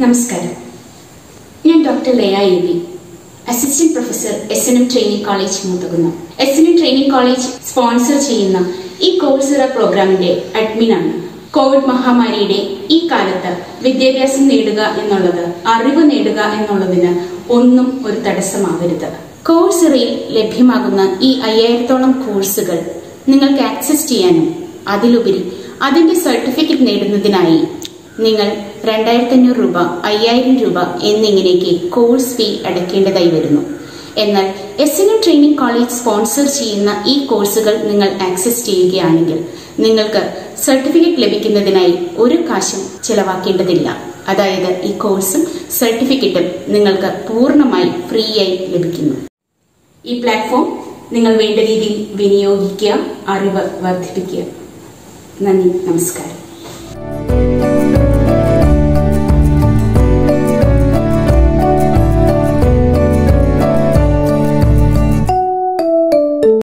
നമസ്കാരം ഞാൻ doctor Laya A V assistant professor S N M training college Moothakunnam S N M training college sponsor ചെയ്യുന്ന ഈ കോഴ്സുറ പ്രോഗ്രാമിന്റെ അഡ്മിനാണ് Covid മഹാമാരിയുടെ ഈ കാലത്ത് വിദ്യാഭ്യാസം നേടുക എന്നുള്ളത് അറിവ് നേടുക എന്നുള്ളതിന് ഒന്നും ഒരു തടസ്സമാവരുത് കോഴ്സുറയിൽ ലഭ്യമാകുന്ന ഈ അയ്യായിരത്തോളം കോഴ്സുകൾ നിങ്ങൾക്ക് ആക്സസ് ചെയ്യാനും അതിലുപരി അതിന്റെ സർട്ടിഫിക്കറ്റ് നേടുന്നതിനായി നിങ്ങൾ രണ്ടായിരത്തി അഞ്ഞൂറ് രൂപ അയ്യായിരം രൂപ എന്നിങ്ങനെയൊക്കെ കോഴ്സ് ഫീ അടയ്ക്കേണ്ടതായി വരുന്നു എന്നാൽ S N M training college sponsor ചെയ്യുന്ന ഈ കോഴ്സുകൾ നിങ്ങൾ ആക്സസ് ചെയ്യുകയാണെങ്കിൽ നിങ്ങൾക്ക് സർട്ടിഫിക്കറ്റ് ലഭിക്കുന്നതിനായി ഒരു കാശും ചെലവാക്കേണ്ടതില്ല അതായത് ഈ കോഴ്സും സർട്ടിഫിക്കറ്റും നിങ്ങൾക്ക് പൂർണ്ണമായി ഫ്രീ ആയി ലഭിക്കുന്നു ഈ പ്ലാറ്റ്ഫോം നിങ്ങൾ വേണ്ട രീതിയിൽ വിനിയോഗിക്കുക അറിവ് വർദ്ധിപ്പിക്കുക നന്ദി നമസ്കാരം